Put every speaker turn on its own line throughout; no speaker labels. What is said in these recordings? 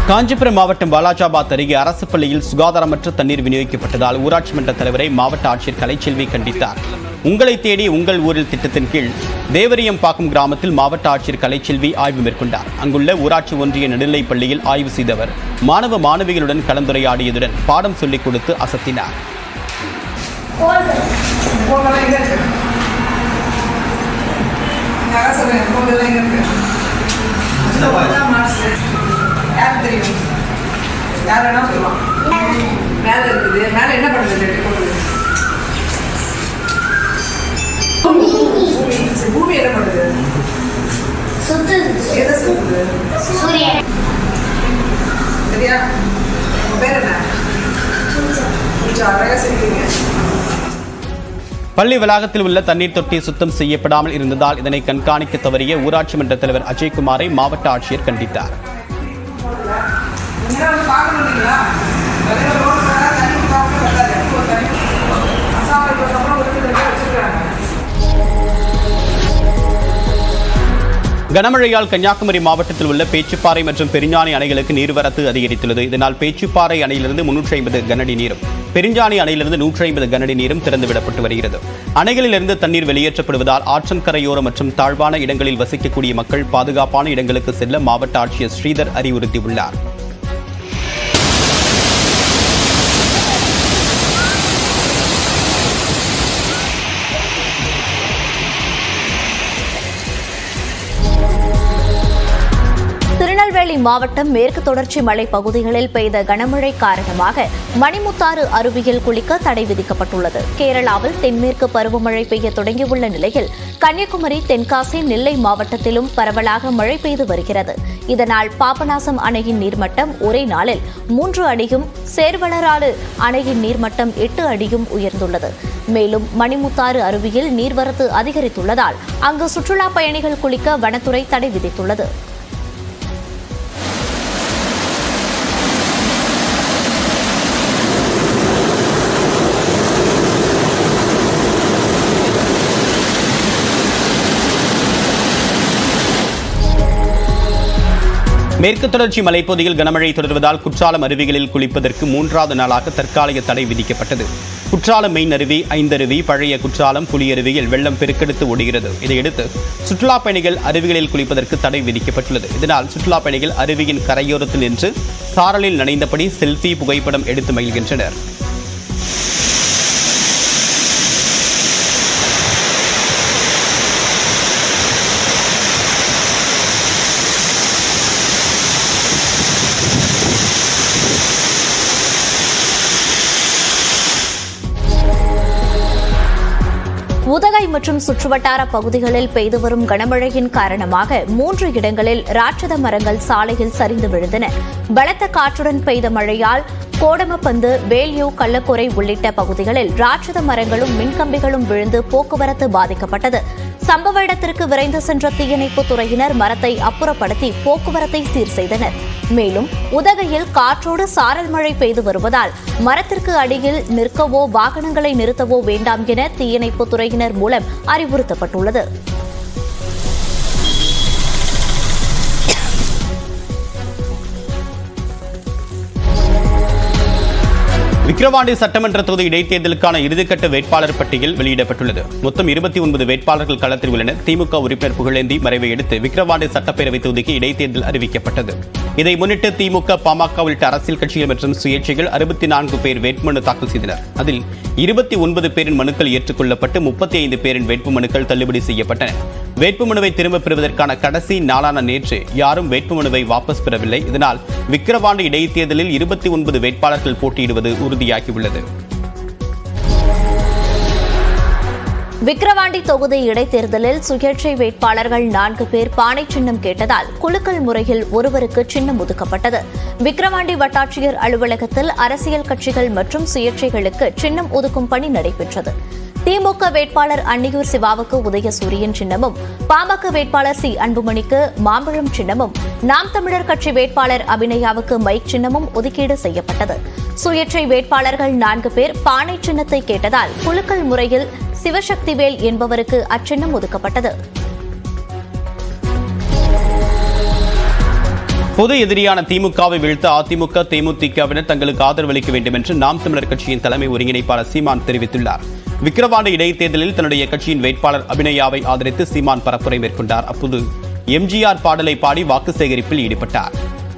காஞ்சிபுரம் மாவட்டம் வாலாஜாபாத் அருகே அரசு பள்ளியில் சுகாதாரமற்ற தண்ணீர் விநியோகிக்கப்பட்டதால் ஊராட்சி மன்ற தலைவரை மாவட்ட ஆட்சியர் கலைச்செல்வி கண்டித்தார் உங்களை தேடி உங்கள் ஊரில் திட்டத்தின் கீழ் தேவரியம்பாக்கம் கிராமத்தில் மாவட்ட ஆட்சியர் கலைச்செல்வி ஆய்வு மேற்கொண்டார் அங்குள்ள ஊராட்சி ஒன்றிய நடுநிலைப் பள்ளியில் ஆய்வு செய்தவர் மாணவ மாணவிகளுடன் கலந்துரையாடியதுடன் பாடம் சொல்லிக் கொடுத்து அசத்தினார்
போன்லாம் எங்க இருக்கு யாரா சொல்லுங்க போன்லாம் எங்க இருக்கு போன்லாம் மார்க்ஸ் யார் தெரியும் யார் வேணா சொல்லலாம் மேல இருக்குது மேல என்ன பண்ணுறது போகுது பூமி சரி, பூமி என்ன பண்ணுது
சுத்துது
எதை சுத்துது
சூரியன்
சரியா உங்க பேர் என்ன கொஞ்சம் அழகா சொல்லிக்கிறீங்க
பள்ளி வளாகத்தில் உள்ள தண்ணீர் தொட்டி சுத்தம் செய்யப்படாமல் இருந்ததால் இதனை கண்காணிக்க தவறிய ஊராட்சி மன்ற தலைவர் அஜய்குமாரை மாவட்ட ஆட்சியர் கண்டித்தார்
நீங்க வந்து பார்க்க மாட்டீங்களா தலைவர் ரோடு மேல தண்ணி பார்க்க வராது இப்போ தண்ணி அசாமல் அப்புறம் ஒரு வச்சுருக்காங்க
கனமழையால் கன்னியாகுமரி மாவட்டத்தில் உள்ள பேச்சுப்பாறை மற்றும் பெருஞ்சாணி அணைகளுக்கு நீர்வரத்து அதிகரித்துள்ளது இதனால் பேச்சுப்பாறை அணையிலிருந்து முன்னூற்றி ஐம்பது கனஅடி நீரும் பெருஞ்சாணி அணையிலிருந்து நூற்றி ஐம்பது கனஅடி நீரும் திறந்துவிடப்பட்டு வருகிறது அணைகளிலிருந்து தண்ணீர் வெளியேற்றப்படுவதால் ஆற்றங்கரையோரம் மற்றும் தாழ்வான இடங்களில் வசிக்கக்கூடிய மக்கள் பாதுகாப்பான இடங்களுக்கு செல்ல மாவட்ட ஆட்சியர் ஸ்ரீதர் அறிவுறுத்தியுள்ளார்
திருநெல்வேலி மாவட்டம் மேற்கு தொடர்ச்சி மலை பகுதிகளில் பெய்த கனமழை காரணமாக மணிமுத்தாறு அருவியில் குளிக்க தடை விதிக்கப்பட்டுள்ளது கேரளாவில் தென்மேற்கு பருவமழை பெய்ய தொடங்கியுள்ள நிலையில் கன்னியாகுமரி தென்காசி நெல்லை மாவட்டத்திலும் பரவலாக மழை பெய்து வருகிறது இதனால் பாபநாசம் அணையின் நீர்மட்டம் ஒரே நாளில் மூன்று அடியும் சேர்வளராறு அணையின் நீர்மட்டம் எட்டு அடியும் உயர்ந்துள்ளது மேலும் மணிமுத்தாறு அருவியில் நீர்வரத்து அதிகரித்துள்ளதால் அங்கு சுற்றுலா பயணிகள் குளிக்க வனத்துறை தடை விதித்துள்ளது
மேற்கு தொடர்ச்சி மலைப்பகுதியில் கனமழை தொடர்வதால் குற்றாலம் அருவிகளில் குளிப்பதற்கு மூன்றாவது நாளாக தற்காலிக தடை விதிக்கப்பட்டது குற்றாலம் மெயின் அருவி ஐந்தருவி பழைய குற்றாலம் புலியருவியில் வெள்ளம் பெருக்கெடுத்து ஓடுகிறது இதையடுத்து சுற்றுலா பயணிகள் அருவிகளில் குளிப்பதற்கு தடை விதிக்கப்பட்டுள்ளது இதனால் சுற்றுலா பயணிகள் அருவியின் கரையோரத்தில் நின்று சாரலில் நனைந்தபடி செல்ஃபி புகைப்படம் எடுத்து மகிழ்கின்றனர்
உதகை மற்றும் சுற்றுவட்டார பகுதிகளில் பெய்து வரும் கனமழையின் காரணமாக மூன்று இடங்களில் ராட்சத மரங்கள் சாலையில் சரிந்து விழுந்தன பலத்த காற்றுடன் பெய்த மழையால் கோடமப்பந்து வேல்யூ கள்ளக்குறை உள்ளிட்ட பகுதிகளில் ராட்சத மரங்களும் மின்கம்பிகளும் விழுந்து போக்குவரத்து பாதிக்கப்பட்டது சம்பவ இடத்திற்கு விரைந்து சென்ற தீயணைப்புத் துறையினர் மரத்தை அப்புறப்படுத்தி போக்குவரத்தை சீர் செய்தனர் மேலும் உதகையில் காற்றோடு சாரல் மழை பெய்து வருவதால் மரத்திற்கு அடியில் நிற்கவோ வாகனங்களை நிறுத்தவோ வேண்டாம் என தீயணைப்புத் துறையினர் மூலம் அறிவுறுத்தப்பட்டுள்ளது
விக்கிரவாண்டி சட்டமன்ற தொகுதி இடைத்தேர்தலுக்கான இறுதிக்கட்ட வேட்பாளர் பட்டியல் வெளியிடப்பட்டுள்ளது மொத்தம் இருபத்தி ஒன்பது வேட்பாளர்கள் களத்தில் உள்ளனர் திமுக உறுப்பினர் புகழேந்தி மறைவை அடுத்து விக்கிரவாண்டி சட்டப்பேரவை தொகுதிக்கு இடைத்தேர்தல் அறிவிக்கப்பட்டது இதை முன்னிட்டு திமுக பாமக உள்ளிட்ட அரசியல் கட்சிகள் மற்றும் சுயேட்சைகள் அறுபத்தி நான்கு பேர் வேட்புமனு தாக்கல் செய்தனர் அதில் இருபத்தி ஒன்பது பேரின் மனுக்கள் ஏற்றுக்கொள்ளப்பட்டு முப்பத்தி ஐந்து பேரின் வேட்புமனுக்கள் தள்ளுபடி செய்யப்பட்டன வேட்புமனுவை திரும்பப் பெறுவதற்கான கடைசி நாளான நேற்று யாரும் வேட்புமனுவை வாபஸ் பெறவில்லை இதனால் விக்கிரவாண்டி இடைத்தேர்தலில் இருபத்தி ஒன்பது வேட்பாளர்கள் போட்டியிடுவது உறுதியாகியுள்ளது
விக்கிரவாண்டி தொகுதி இடைத்தேர்தலில் சுயேட்சை வேட்பாளர்கள் நான்கு பேர் பானை சின்னம் கேட்டதால் குலுக்கல் முறையில் ஒருவருக்கு சின்னம் ஒதுக்கப்பட்டது விக்கிரவாண்டி வட்டாட்சியர் அலுவலகத்தில் அரசியல் கட்சிகள் மற்றும் சுயேட்சைகளுக்கு சின்னம் ஒதுக்கும் பணி நடைபெற்றது திமுக வேட்பாளர் அன்னியூர் சிவாவுக்கு உதயசூரியன் சின்னமும் பாமக வேட்பாளர் சி அன்புமணிக்கு மாம்பழம் சின்னமும் நாம் தமிழர் கட்சி வேட்பாளர் அபிநயாவுக்கு மைக் சின்னமும் ஒதுக்கீடு செய்யப்பட்டது சுயேட்சை வேட்பாளர்கள் நான்கு பேர் பானை சின்னத்தை கேட்டதால் குலுக்கல் முறையில் சிவசக்திவேல் என்பவருக்கு அச்சின்னம் ஒதுக்கப்பட்டது
பொது எதிரியான திமுகவை வீழ்த்த அதிமுக தேமுதிகவினர் தங்களுக்கு ஆதரவு அளிக்க வேண்டும் என்று நாம் தமிழர் கட்சியின் தலைமை ஒருங்கிணைப்பாளர் சீமான் தெரிவித்துள்ளார் விக்கிரவாண்டி இடைத்தேர்தலில் தன்னுடைய கட்சியின் வேட்பாளர் அபிநயாவை ஆதரித்து சீமான் பரப்புரை மேற்கொண்டார் அப்போது எம்ஜிஆர் பாடலை பாடி வாக்கு சேகரிப்பில் ஈடுபட்டார்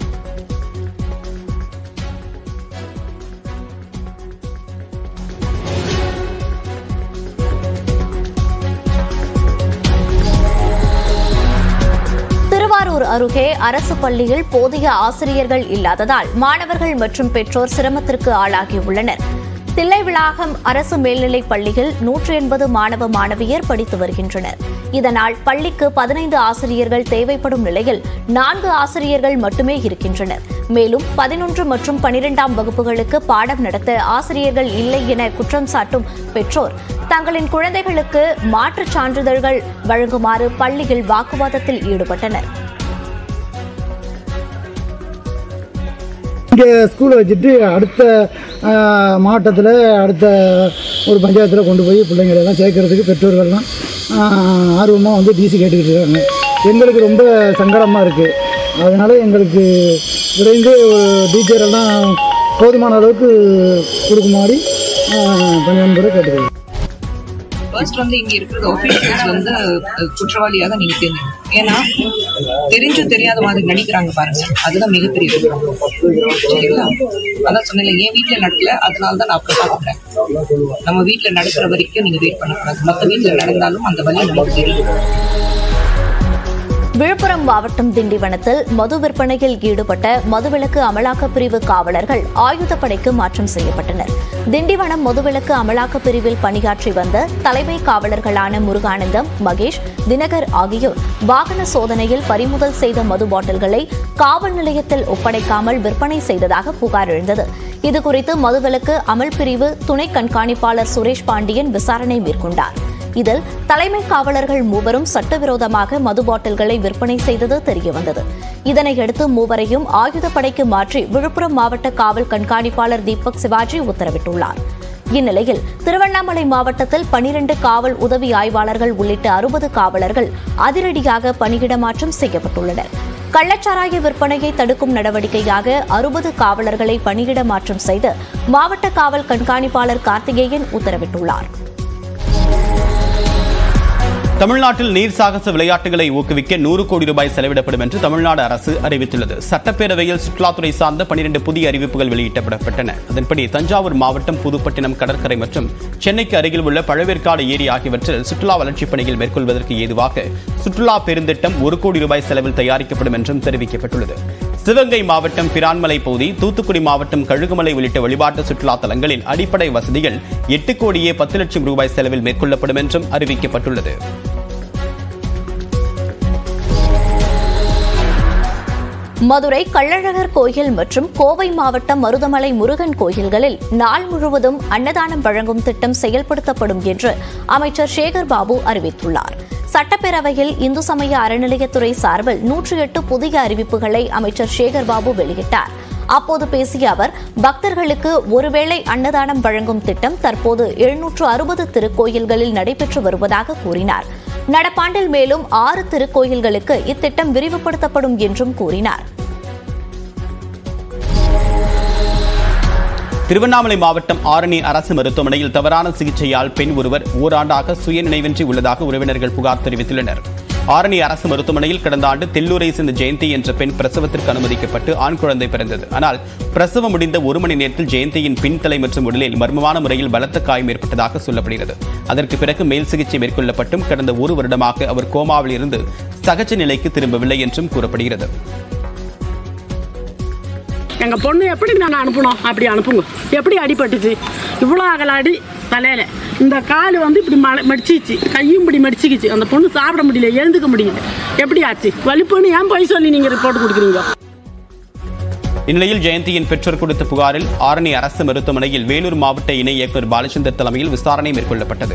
திருவாரூர் அருகே அரசு பள்ளியில் போதிய ஆசிரியர்கள் இல்லாததால் மாணவர்கள் மற்றும் பெற்றோர் சிரமத்திற்கு ஆளாகியுள்ளனர் தில்லைவிளாகம் அரசு மேல்நிலைப் பள்ளியில் நூற்றி எண்பது மாணவ மாணவியர் படித்து வருகின்றனர் இதனால் பள்ளிக்கு பதினைந்து ஆசிரியர்கள் தேவைப்படும் நிலையில் நான்கு ஆசிரியர்கள் மட்டுமே இருக்கின்றனர் மேலும் பதினொன்று மற்றும் பனிரெண்டாம் வகுப்புகளுக்கு பாடம் நடத்த ஆசிரியர்கள் இல்லை என குற்றம் சாட்டும் பெற்றோர் தங்களின் குழந்தைகளுக்கு மாற்றுச் சான்றிதழ்கள் வழங்குமாறு பள்ளியில் வாக்குவாதத்தில் ஈடுபட்டனர்
இங்கே ஸ்கூலை வச்சுட்டு அடுத்த மாவட்டத்தில் அடுத்த ஒரு பஞ்சாயத்தில் கொண்டு போய் பிள்ளைங்களை எல்லாம் சேர்க்கறதுக்கு பெற்றோர்கள்லாம் ஆர்வமாக வந்து டிசி கேட்டுக்கிட்டு இருக்காங்க எங்களுக்கு ரொம்ப சங்கடமாக இருக்குது அதனால் எங்களுக்கு விரைந்து டீச்சர் எல்லாம் போதுமான அளவுக்கு கொடுக்குமாறு பணியான்புரை கேட்டுக்கிறேன்
ஃபர்ஸ்ட் வந்து இங்க இருக்கிற ஒஃபீஷியல்ஸ் வந்து அஹ், குற்றவாளியாக நீங்க தெரியும் ஏன்னா தெரிஞ்சு தெரியாத மாதிரி நடிக்கிறாங்க பாருங்க அதுதான் மிகப்பெரிய குற்றம். சரிங்களா அதான் சொன்னேன் என் வீட்ல நடக்கல அதனால தான் நான் அப்படி பாக்குறேன் நம்ம வீட்ல நடக்கிற வரைக்கும் நீங்க வெயிட் பண்ணக்கூடாது மற்ற வீட்ல நடந்தாலும் அந்த வழி நமக்கு தெரியும்
விழுப்புரம் மாவட்டம் திண்டிவனத்தில் மது விற்பனையில் ஈடுபட்ட மதுவிலக்கு அமலாக்கப் பிரிவு காவலர்கள் ஆயுதப்படைக்கு மாற்றம் செய்யப்பட்டனர் திண்டிவனம் மதுவிலக்கு அமலாக்கப் பிரிவில் பணியாற்றி வந்த தலைமை காவலர்களான முருகானந்தம் மகேஷ் தினகர் ஆகியோர் வாகன சோதனையில் பறிமுதல் செய்த மது பாட்டில்களை காவல் நிலையத்தில் ஒப்படைக்காமல் விற்பனை செய்ததாக புகார் எழுந்தது இதுகுறித்து மதுவிலக்கு அமல் பிரிவு துணை கண்காணிப்பாளர் சுரேஷ் பாண்டியன் விசாரணை மேற்கொண்டார் இதில் தலைமை காவலர்கள் மூவரும் சட்டவிரோதமாக மது பாட்டில்களை விற்பனை செய்தது தெரியவந்தது இதனையடுத்து மூவரையும் ஆயுதப்படைக்கு மாற்றி விழுப்புரம் மாவட்ட காவல் கண்காணிப்பாளர் தீபக் சிவாஜி உத்தரவிட்டுள்ளார் இந்நிலையில் திருவண்ணாமலை மாவட்டத்தில் பனிரண்டு காவல் உதவி ஆய்வாளர்கள் உள்ளிட்ட அறுபது காவலர்கள் அதிரடியாக பணியிடமாற்றம் செய்யப்பட்டுள்ளனர் கள்ளச்சாராய விற்பனையை தடுக்கும் நடவடிக்கையாக அறுபது காவலர்களை பணியிட மாற்றம் செய்து மாவட்ட காவல் கண்காணிப்பாளர் கார்த்திகேயன் உத்தரவிட்டுள்ளார்
தமிழ்நாட்டில் நீர் சாகச விளையாட்டுகளை ஊக்குவிக்க நூறு கோடி ரூபாய் செலவிடப்படும் என்று தமிழ்நாடு அரசு அறிவித்துள்ளது சட்டப்பேரவையில் சுற்றுலாத்துறை சார்ந்த பனிரெண்டு புதிய அறிவிப்புகள் வெளியிடப்பட்டன அதன்படி தஞ்சாவூர் மாவட்டம் புதுப்பட்டினம் கடற்கரை மற்றும் சென்னைக்கு அருகில் உள்ள பழவேற்காடு ஏரி ஆகியவற்றில் சுற்றுலா வளர்ச்சிப் பணிகள் மேற்கொள்வதற்கு ஏதுவாக சுற்றுலா பெருந்திட்டம் ஒரு கோடி ரூபாய் செலவில் தயாரிக்கப்படும் என்றும் தெரிவிக்கப்பட்டுள்ளது சிவகங்கை மாவட்டம் பிரான்மலை பகுதி தூத்துக்குடி மாவட்டம் கழுகுமலை உள்ளிட்ட வழிபாட்டு சுற்றுலா தலங்களின் அடிப்படை வசதிகள் எட்டு கோடியே பத்து லட்சம் ரூபாய் செலவில் மேற்கொள்ளப்படும் என்றும் அறிவிக்கப்பட்டுள்ளது
மதுரை கள்ளழகர் கோயில் மற்றும் கோவை மாவட்டம் மருதமலை முருகன் கோயில்களில் நாள் முழுவதும் அன்னதானம் வழங்கும் திட்டம் செயல்படுத்தப்படும் என்று அமைச்சர் சேகர் பாபு அறிவித்துள்ளார் சட்டப்பேரவையில் இந்து சமய அறநிலையத்துறை சார்பில் நூற்றி எட்டு புதிய அறிவிப்புகளை அமைச்சர் சேகர் பாபு வெளியிட்டார் அப்போது பேசிய அவர் பக்தர்களுக்கு ஒருவேளை அன்னதானம் வழங்கும் திட்டம் தற்போது எழுநூற்று அறுபது திருக்கோயில்களில் நடைபெற்று வருவதாக கூறினார் நடப்பாண்டில் மேலும் ஆறு திருக்கோயில்களுக்கு இத்திட்டம் விரிவுபடுத்தப்படும் என்றும் கூறினார்
திருவண்ணாமலை மாவட்டம் ஆரணி அரசு மருத்துவமனையில் தவறான சிகிச்சையால் பெண் ஒருவர் ஓராண்டாக சுயநினைவின்றி உள்ளதாக உறவினர்கள் புகார் தெரிவித்துள்ளனர் ஆரணி அரசு மருத்துவமனையில் கடந்த ஆண்டு தெல்லூரை சேர்ந்த ஜெயந்தி என்ற பெண் பிரசவத்திற்கு அனுமதிக்கப்பட்டு ஆண் குழந்தை பிறந்தது ஆனால் பிரசவம் முடிந்த ஒரு மணி நேரத்தில் ஜெயந்தியின் பின்தலை மற்றும் உடலில் மர்மமான முறையில் பலத்த காயம் ஏற்பட்டதாக சொல்லப்படுகிறது அதற்கு பிறகு மேல் சிகிச்சை மேற்கொள்ளப்பட்டும் கடந்த ஒரு வருடமாக அவர் கோமாவில் இருந்து சகஜ நிலைக்கு திரும்பவில்லை என்றும் கூறப்படுகிறது
எங்க பொண்ணு எப்படி நாங்க அனுப்பணும் அப்படி அனுப்புங்க எப்படி அடிபட்டுச்சு இவ்வளோ அகல அடி தலையில இந்த கால் வந்து இப்படி மலை மடிச்சிச்சு கையும் இப்படி மடிச்சிக்கிச்சு அந்த பொண்ணு சாப்பிட முடியல எழுந்துக்க முடியல எப்படி ஆச்சு வலிப்புன்னு ஏன் போய் சொல்லி நீங்க ரிப்போர்ட் கொடுக்குறீங்க
இந்நிலையில் ஜெயந்தியின் பெற்றோர் கொடுத்த புகாரில் ஆரணி அரசு மருத்துவமனையில் வேலூர் மாவட்ட இணை இயக்குநர் பாலச்சந்தர் தலைமையில் விசாரணை மேற்கொள்ளப்பட்டது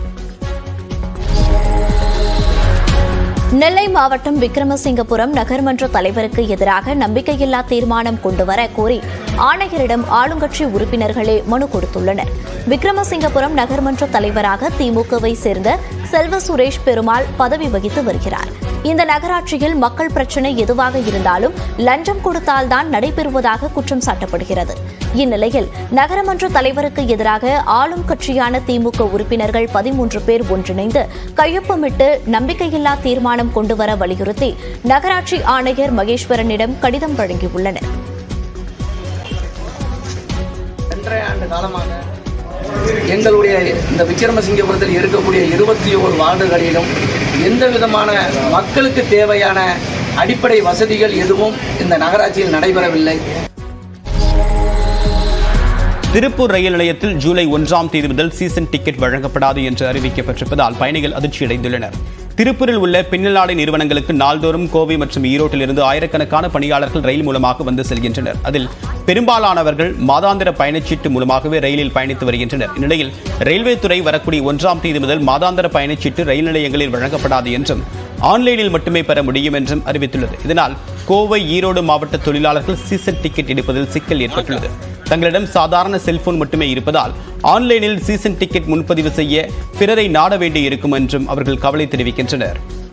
நெல்லை மாவட்டம் விக்ரமசிங்கபுரம் நகர்மன்ற தலைவருக்கு எதிராக நம்பிக்கையில்லா தீர்மானம் கொண்டுவர கோரி ஆணையரிடம் ஆளுங்கட்சி உறுப்பினர்களே மனு கொடுத்துள்ளனர் விக்ரமசிங்கபுரம் நகர்மன்ற தலைவராக திமுகவை சேர்ந்த செல்வ சுரேஷ் பெருமாள் பதவி வகித்து வருகிறார் இந்த நகராட்சியில் மக்கள் பிரச்சினை எதுவாக இருந்தாலும் லஞ்சம் கொடுத்தால்தான் நடைபெறுவதாக குற்றம் சாட்டப்படுகிறது இந்நிலையில் நகரமன்ற தலைவருக்கு எதிராக ஆளும் கட்சியான திமுக உறுப்பினர்கள் பதிமூன்று பேர் ஒன்றிணைந்து கையொப்பமிட்டு நம்பிக்கையில்லா தீர்மானம் கொண்டுவர வலியுறுத்தி நகராட்சி ஆணையர் மகேஸ்வரனிடம் கடிதம் வழங்கியுள்ளனர்
ரெண்டரை ஆண்டு காலமாக எங்களுடைய இந்த விக்ரமசிங்கபுரத்தில் இருக்கக்கூடிய இருபத்தி ஓரு வார்டுகளிலும் எந்த விதமான மக்களுக்கு தேவையான அடிப்படை வசதிகள் எதுவும் இந்த நகராட்சியில் நடைபெறவில்லை
திருப்பூர் ரயில் நிலையத்தில் ஜூலை ஒன்றாம் தேதி முதல் சீசன் டிக்கெட் வழங்கப்படாது என்று அறிவிக்கப்பட்டிருப்பதால் பயணிகள் அதிர்ச்சியடைந்துள்ளனர் திருப்பூரில் உள்ள பின்னலாடை நிறுவனங்களுக்கு நாள்தோறும் கோவை மற்றும் ஈரோட்டிலிருந்து ஆயிரக்கணக்கான பணியாளர்கள் ரயில் மூலமாக வந்து செல்கின்றனர் அதில் பெரும்பாலானவர்கள் மாதாந்திர பயணச்சீட்டு மூலமாகவே ரயிலில் பயணித்து வருகின்றனர் இந்நிலையில் ரயில்வே துறை வரக்கூடிய ஒன்றாம் தேதி முதல் மாதாந்திர பயணச்சீட்டு ரயில் நிலையங்களில் வழங்கப்படாது என்றும் ஆன்லைனில் மட்டுமே பெற முடியும் என்றும் அறிவித்துள்ளது இதனால் கோவை ஈரோடு மாவட்ட தொழிலாளர்கள் சீசன் டிக்கெட் எடுப்பதில் சிக்கல் ஏற்பட்டுள்ளது தங்களிடம் சாதாரண செல்போன் மட்டுமே இருப்பதால் ஆன்லைனில் சீசன் டிக்கெட் முன்பதிவு செய்ய பிறரை நாட வேண்டி இருக்கும் என்றும் அவர்கள் கவலை தெரிவிக்கின்றனர்